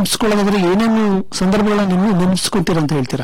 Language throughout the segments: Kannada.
ನೆನಪಿಸ್ಕೊಳ್ಳೋದಾದ್ರೆ ಏನೇನು ಸಂದರ್ಭಗಳನ್ನ ನೀವು ನೆನಪಿಸ್ಕೊಂತೀರ ಅಂತ ಹೇಳ್ತೀರಾ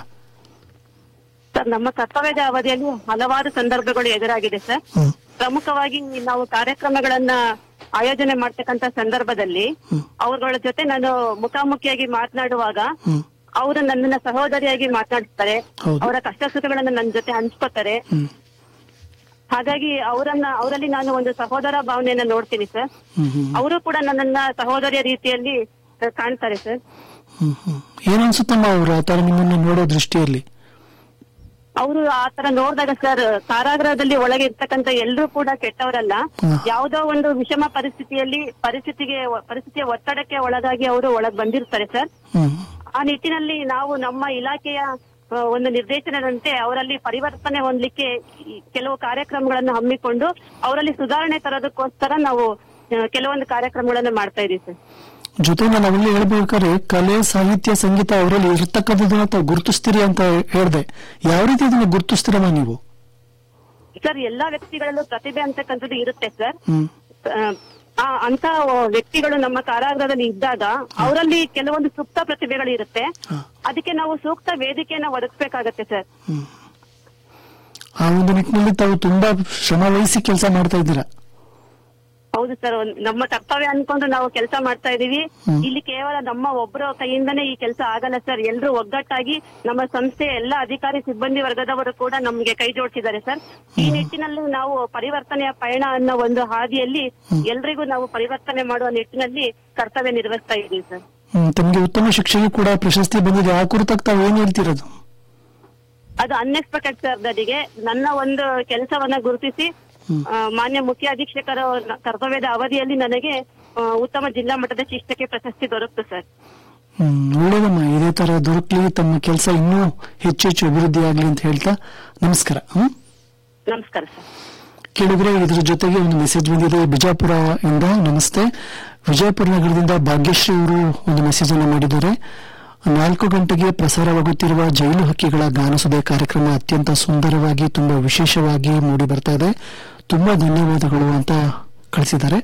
ಸರ್ ನಮ್ಮ ಕರ್ತವ್ಯದ ಅವಧಿಯಲ್ಲಿ ಹಲವಾರು ಸಂದರ್ಭಗಳು ಎದುರಾಗಿದೆ ಸರ್ ಹ್ಮ್ ಪ್ರಮುಖವಾಗಿ ನಾವು ಕಾರ್ಯಕ್ರಮಗಳನ್ನ ಆಯೋಜನೆ ಮಾಡ್ತಕ್ಕಂತ ಸಂದರ್ಭದಲ್ಲಿ ಅವರುಗಳ ಜೊತೆ ನಾನು ಮುಖಾಮುಖಿಯಾಗಿ ಮಾತನಾಡುವಾಗ ಹ್ಮ್ ಅವರು ನನ್ನನ್ನ ಸಹೋದರಿಯಾಗಿ ಮಾತನಾಡಿಸ್ತಾರೆ ಹೌದು. ಅವರ ಕಷ್ಟ ಸುಖಗಳನ್ನ ನನ್ನ ಜೊತೆ ಹಂಚ್ಕೋತಾರೆ ಹ್ಮ್ ಹಾಗಾಗಿ ಅವರನ್ನ ಅವರಲ್ಲಿ ನಾನು ಒಂದು ಸಹೋದರ ಭಾವನೆಯನ್ನ ನೋಡ್ತೀನಿ ಸರ್ ಹ್ಮ್ ಹ್ಮ್ ಅವರು ಕೂಡ ನನ್ನನ್ನ ಸಹೋದರಿಯ ರೀತಿಯಲ್ಲಿ ಆ, ಕಾಣ್ತಾರೆ ಸರ್ ಹ್ಮ್ ಹ್ಮ್ ಏನ್ ಅನ್ಸುತ್ತಮ್ಮ ಅವ್ರ ಆ ತರ ನಿಮ್ಮನ್ನ ನೋಡೋ ದೃಷ್ಟಿಯಲ್ಲಿ ಅವರು ಆ ತರ ನೋಡಿದಾಗ ಸರ್ ಕಾರಾಗೃಹದಲ್ಲಿ ಒಳಗೆ ಇರ್ತಕ್ಕಂತ ಎಲ್ಲರೂ ಕೂಡ ಕೆಟ್ಟವರಲ್ಲ ಹ್ಮ್. ಯಾವುದೋ ಒಂದು ವಿಷಮ ಪರಿಸ್ಥಿತಿಯಲ್ಲಿ ಪರಿಸ್ಥಿತಿಗೆ ಪರಿಸ್ಥಿತಿಯ ಒತ್ತಡಕ್ಕೆ ಒಳಗಾಗಿ ಅವರು ಒಳಗ್ ಬಂದಿರ್ತಾರೆ ಸರ್ ಹ್ಮ್ ಆ ನಿಟ್ಟಿನಲ್ಲಿ ನಾವು ನಮ್ಮ ಇಲಾಖೆಯ ಆ, ಒಂದು ನಿರ್ದೇಶನದಂತೆ ಅವರಲ್ಲಿ ಪರಿವರ್ತನೆ ಹೊಂದಲಿಕ್ಕೆ ಈ ಕೆಲವು ಕಾರ್ಯಕ್ರಮಗಳನ್ನು ಹಮ್ಮಿಕೊಂಡು ಅವರಲ್ಲಿ ಸುಧಾರಣೆ ತರೋದಕ್ಕೋಸ್ಕರ ನಾವು ಆ, ಕೆಲವೊಂದು ಕಾರ್ಯಕ್ರಮಗಳನ್ನು ಮಾಡ್ತಾ ಇದೀವಿ ಸರ್ ಜೊತೆಗೆ ನಾವೆಲ್ಲ ಹೇಳ್ಬೇಕಾದ್ರೆ ಕಲೆ ಸಾಹಿತ್ಯ ಸಂಗೀತ ಅವರಲ್ಲಿ ಇರ್ತಕ್ಕಂಥದ್ದನ್ನ ತಾವು ಗುರುತಿಸ್ತೀರಿ ಅಂತ ಹೇಳ್ದೆ ಯಾವ ರೀತಿ ಇದನ್ನ ಗುರುತಿಸ್ತೀರಮ್ಮ ನೀವು ಸರ್ ಎಲ್ಲಾ ವ್ಯಕ್ತಿಗಳಲ್ಲೂ ಪ್ರತಿಭೆ ಅಂತಕ್ಕಂಥದ್ದು ಇರುತ್ತೆ ಸರ್ ಹ್ಮ್ ಆ ಅಂತ ವ್ಯಕ್ತಿಗಳು ನಮ್ಮ ಕಾರಾಗೃಹದಲ್ಲಿ ಇದ್ದಾಗ ಅವರಲ್ಲಿ ಕೆಲವೊಂದು ಸೂಕ್ತ ಪ್ರತಿಭೆಗಳು ಇರುತ್ತೆ ಹಾ. ಅದಕ್ಕೆ ನಾವು ಸೂಕ್ತ ವೇದಿಕೆಯನ್ನ ಒದಗಿಸ್ಬೇಕಾಗತ್ತೆ ಸರ್ ಹ್ಮ್ ಆ ಒಂದು ನಿಟ್ಟಿನಲ್ಲಿ ತಾವು ತುಂಬಾ ಶ್ರಮ ವಹಿಸಿ ಕೆಲಸ ಮಾಡ್ತಾ ಇದ್ದೀರಾ ಹೌದು ಸರ್ ಒಂದ್- ನಮ್ಮ ಕರ್ತವ್ಯ ಅನ್ಕೊಂಡು ನಾವು ಕೆಲಸ ಮಾಡ್ತಾ ಇದೀವಿ ಹ್ಮ್. ಇಲ್ಲಿ ಕೇವಲ ನಮ್ಮ ಒಬ್ಬರ ಕೈಯಿಂದನೇ ಈ ಕೆಲಸ ಆಗಲ್ಲ ಸರ್ ಎಲ್ಲರೂ ಒಗ್ಗಟ್ಟಾಗಿ ನಮ್ಮ ಸಂಸ್ಥೆಯ ಎಲ್ಲ ಅಧಿಕಾರಿ ಸಿಬ್ಬಂದಿ ವರ್ಗದವರು ಕೂಡ ನಮ್ಗೆ ಕೈ ಜೋಡಿಸಿದ್ದಾರೆ ಸರ್ ಈ ನಿಟ್ಟಿನಲ್ಲಿ ನಾವು ಪರಿವರ್ತನೆಯ ಪಯಣ ಅನ್ನೋ ಒಂದು ಹಾದಿಯಲ್ಲಿ ಎಲ್ರಿಗೂ ನಾವು ಪರಿವರ್ತನೆ ಮಾಡುವ ನಿಟ್ಟಿನಲ್ಲಿ ಕರ್ತವ್ಯ ನಿರ್ವಹಿಸ್ತಾ ಇದೀವಿ ಸರ್ ಹ್ಮ್ ತಮಗೆ ಉತ್ತಮ ಶಿಕ್ಷೆಗೆ ಕೂಡ ಪ್ರಶಸ್ತಿ ಬಂದಿದೆ ಆ ಕುರಿತಾಗಿ ತಾವು ಏನ್ ಹೇಳ್ತಿರೋದು ಅದು ಅನ್ಎಕ್ಸ್ಪೆಕ್ಟೆಡ್ ಸರ್ ನನಗೆ ನನ್ನ ಒಂದು ಕೆಲಸವನ್ನ ಗುರುತಿಸಿ ಆ, ಮಾನ್ಯ ಮುಖ್ಯ ಅಧೀಕ್ಷಕರ ಕರ್ತವ್ಯದ ಅವಧಿಯಲ್ಲಿ ನನಗೆ ಆ, ಉತ್ತಮ ಜಿಲ್ಲಾ ಮಟ್ಟದ ಶಿಕ್ಷಕಿ ಪ್ರಶಸ್ತಿ ದೊರಕಿತು ಸರ್ ಹ್ಮ್ ಒಳ್ಳೇದಮ್ಮ ಇದೇ ತರ ದೊರಕಲಿ ತಮ್ಮ ಕೆಲಸ ಇನ್ನೂ ಹೆಚ್ಚು ಹೆಚ್ಚು ಅಭಿವೃದ್ಧಿ ಆಗ್ಲಿ ಅಂತ ಹೇಳ್ತಾ ನಮಸ್ಕಾರ ಹ್ಮ್ ನಮಸ್ಕಾರ ಸರ್ ಕೇಳಿದ್ರೆ ಇದ್ರ ಜೊತೆಗೆ ಒಂದು ಮೆಸೇಜ್ ಬಂದಿದೆ ಬಿಜಾಪುರ ಇಂದ ನಮಸ್ತೆ ವಿಜಯಪುರ ನಗರದಿಂದ ಭಾಗ್ಯಶ್ರೀ ಅವರು ಒಂದು ಮೆಸೇಜ್ ಅನ್ನು ಮಾಡಿದ್ದಾರೆ ನಾಲ್ಕು ಗಂಟೆಗೆ ಪ್ರಸಾರವಾಗುತ್ತಿರುವ ಜೈಲು ಹಕ್ಕಿಗಳ ಗಾನಸುದೆ ಕಾರ್ಯಕ್ರಮ ಅತ್ಯಂತ ಸುಂದರವಾಗಿ ತುಂಬಾ ವಿಶೇಷವಾಗಿ ಮೂಡಿ ಬರ್ತಾ ಇದೆ ತುಂಬಾ ಧನ್ಯವಾದಗಳು ಅಂತ ಕಳಿಸಿದ್ದಾರೆ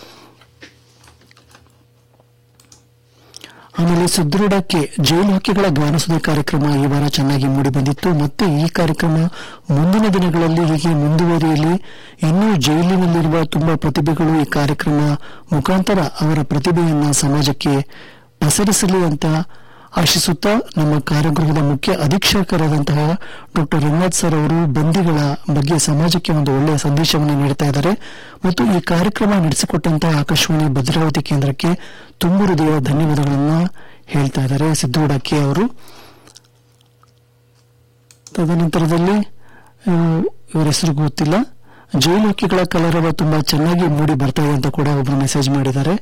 ಆಮೇಲೆ ಸುದೃಢಕ್ಕೆ ಜೈಲು ಹಕ್ಕಿಗಳ ಗಾನಸುದೆ ಕಾರ್ಯಕ್ರಮ ಈ ವಾರ ಚೆನ್ನಾಗಿ ಮೂಡಿ ಬಂದಿತ್ತು ಮತ್ತೆ ಈ ಕಾರ್ಯಕ್ರಮ ಮುಂದಿನ ದಿನಗಳಲ್ಲಿ ಹೀಗೆ ಮುಂದುವರಿಯಲಿ ಇನ್ನೂ ಜೈಲಿನಲ್ಲಿರುವ ತುಂಬಾ ಪ್ರತಿಭೆಗಳು ಈ ಕಾರ್ಯಕ್ರಮ ಮುಖಾಂತರ ಅವರ ಪ್ರತಿಭೆಯನ್ನ ಸಮಾಜಕ್ಕೆ ಪಸರಿಸಲಿ ಅಂತ ಆಶಿಸುತ್ತಾ ನಮ್ಮ ಕಾರ್ಯಗೃಹದ ಮುಖ್ಯ ಅಧೀಕ್ಷಕರಾದಂತಹ ಡಾಕ್ಟರ್ ರಂಗನಾಥ್ ಸರ್ ಅವರು ಬಂದಿಗಳ ಬಗ್ಗೆ ಸಮಾಜಕ್ಕೆ ಒಂದು ಒಳ್ಳೆಯ ಸಂದೇಶವನ್ನು ನೀಡ್ತಾ ಇದ್ದಾರೆ ಮತ್ತು ಈ ಕಾರ್ಯಕ್ರಮ ನಡೆಸಿಕೊಟ್ಟಂತಹ ಆಕಾಶವಾಣಿ ಭದ್ರಾವತಿ ಕೇಂದ್ರಕ್ಕೆ ತುಂಬು ಹೃದಯ ಧನ್ಯವಾದಗಳನ್ನು ಹೇಳ್ತಾ ಇದ್ದಾರೆ ಸಿದ್ದೋಡಕ್ಕೆ ಅವರು ತದನಂತರದಲ್ಲಿ ಆ, ಇವರ ಹೆಸರು ಗೊತ್ತಿಲ್ಲ ಜೈಲು ಹಕ್ಕಿಗಳ ಕಲರವ ತುಂಬಾ ಚೆನ್ನಾಗಿ ಮೂಡಿ ಬರ್ತಾ ಇದೆ ಅಂತ ಕೂಡ ಒಬ್ರು ಮೆಸೇಜ್ ಮಾಡಿದ್ದಾರೆ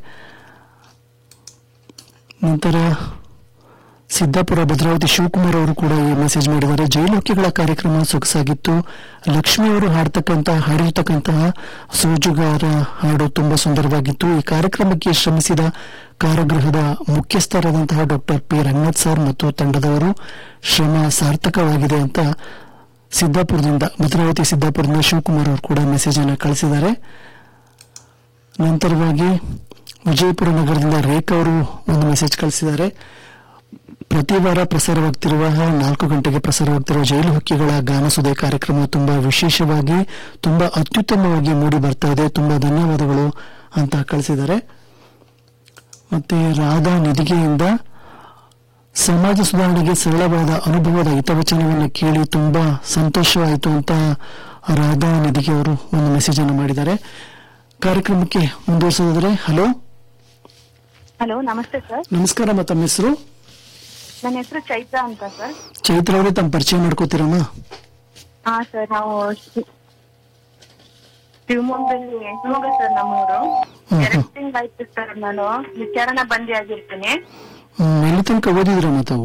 ನಂತರ ಸಿದ್ದಾಪುರ ಭದ್ರಾವತಿ ಶಿವಕುಮಾರ್ ಅವರು ಕೂಡ ಈ ಮೆಸೇಜ್ ಮಾಡಿದ್ದಾರೆ ಜೈಲು ಹಕ್ಕಿಗಳ ಕಾರ್ಯಕ್ರಮ ಸೊಗಸಾಗಿತ್ತು ಲಕ್ಷ್ಮಿ ಅವರು ಹಾಡ್ತಕ್ಕಂತ ಹಾಡಿರ್ತಕ್ಕಂತಹ ಸೋಜುಗಾರ ಹಾಡು ತುಂಬಾ ಸುಂದರವಾಗಿತ್ತು ಈ ಕಾರ್ಯಕ್ರಮಕ್ಕೆ ಶ್ರಮಿಸಿದ ಕಾರಾಗೃಹದ ಮುಖ್ಯಸ್ಥರಾದಂತಹ ಡಾಕ್ಟರ್ ಪಿ ರಂಗನಾಥ್ ಸರ್ ಮತ್ತು ತಂಡದವರು ಶ್ರಮ ಸಾರ್ಥಕವಾಗಿದೆ ಅಂತ ಸಿದ್ದಾಪುರದಿಂದ ಭದ್ರಾವತಿ ಸಿದ್ದಾಪುರದಿಂದ ಶಿವಕುಮಾರ್ ಅವರು ಕೂಡ ಮೆಸೇಜ್ ಅನ್ನು ಕಳಿಸಿದ್ದಾರೆ ನಂತರವಾಗಿ ವಿಜಯಪುರ ನಗರದಿಂದ ರೇಖಾ ಅವರು ಒಂದು ಮೆಸೇಜ್ ಕಳಿಸಿದ್ದಾರೆ ಪ್ರತಿ ವಾರ ಪ್ರಸಾರವಾಗ್ತಿರುವ ನಾಲ್ಕು ಗಂಟೆಗೆ ಪ್ರಸಾರವಾಗ್ತಿರುವ ಜೈಲು ಹಕ್ಕಿಗಳ ಗಾನಸುದೆ ಕಾರ್ಯಕ್ರಮ ತುಂಬಾ ವಿಶೇಷವಾಗಿ ತುಂಬಾ ಅತ್ಯುತ್ತಮವಾಗಿ ಮೂಡಿ ಬರ್ತಾ ಇದೆ ತುಂಬಾ ಧನ್ಯವಾದಗಳು ಅಂತ ಕಳಿಸಿದ್ದಾರೆ ಮತ್ತೆ ರಾಧಾ ನಿಧಿಗೆಯಿಂದ ಸಮಾಜ ಸುಧಾರಣೆಗೆ ಸರಳವಾದ ಅನುಭವದ ಹಿತವಚನವನ್ನು ಕೇಳಿ ತುಂಬಾ ಸಂತೋಷವಾಯಿತು ಅಂತ ರಾಧಾ ನಿಧಿಗೆ ಅವರು ಒಂದು ಮೆಸೇಜ್ ಅನ್ನು ಮಾಡಿದ್ದಾರೆ ಕಾರ್ಯಕ್ರಮಕ್ಕೆ ಮುಂದುವರಿಸೋದಾದ್ರೆ ಹಲೋ ಹಲೋ ನಮಸ್ತೆ ಸರ್ ನಮಸ್ಕಾರ ಮ ತಮ್ಮ ಹೆಸರು ನನ್ನ ಹೆಸರು ಚೈತ್ರ ಅಂತ ಸರ್ ಚೈತ್ರ ಅವರೇ ತಮ್ಮ ಪರಿಚಯ ಮಾಡ್ಕೋತೀರಮ್ಮ ಹಾ ಸರ್ ನಾವು ಶಿ- ಶಿವಮೊಗ್ಗದಲ್ಲಿ ಶಿವಮೊಗ್ಗ ಸರ್ ನಮ್ಮೂರು ಹ್ಮ್, ಎರಡು ಹ್ಮ್. ತಿಂಗಳಾಯ್ತು ಸರ್ ನಾನು ವಿಚಾರಣ ಬಂದಿ ಆಗಿರ್ತೀನಿ ಹ್ಮ್, ಎಲ್ಲಿ ತನಕ ಓದಿದ್ರಮ್ಮ ತಾವು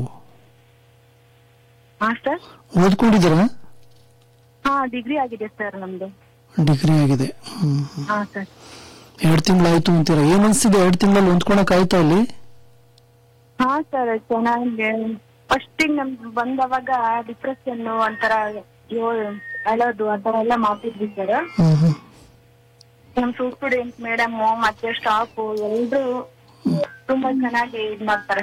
ಹಾ ಸರ್ ಓದ್ಕೊಂಡಿದ್ದೀರಾ ಹಾ ಡಿಗ್ರಿ ಆಗಿದೆ ಸರ್ ನಮ್ದು ಡಿಗ್ರಿ ಆಗಿದೆ ಹ್ಮ್ ಹ್ಮ್. ಹಾ ಸರ್ ಎರಡ್ ತಿಂಗಳಾಯ್ತು ಅಂತೀರಾ ಏನ್ ಅನ್ಸ್ತಿದೆ ಎರಡ್ ತಿಂಗಳಲ್ಲಿ ಹೊಂದ್ಕೊಳಕ್ ಆಯ್ತಾ ಅಲ್ಲಿ ಹಾ ಸರ್ ಚೆನ್ನಾಗಿದೆ ಫಸ್ಟ್ ನಮ್ಗೆ ಬಂದವಾಗ ಡಿಪ್ರೆಷನ್ ಒಂಥರ ಅಯ್ಯೋ, ಅಳೋದು ಆ ತರ ಎಲ್ಲ ಮಾಡ್ತಿದ್ವಿ ಸರ್ ಹ್ಮ್ ಹ್ಮ್ ನಮ್ ಸ್ಟೂಡೆಂಟ್ ಮೇಡಮ್ ಮತ್ತೆ ಸ್ಟಾಫ್ ಎಲ್ರು ತುಂಬಾ ಚೆನ್ನಾಗಿ ಇದ್ ಮಾಡ್ತಾರೆ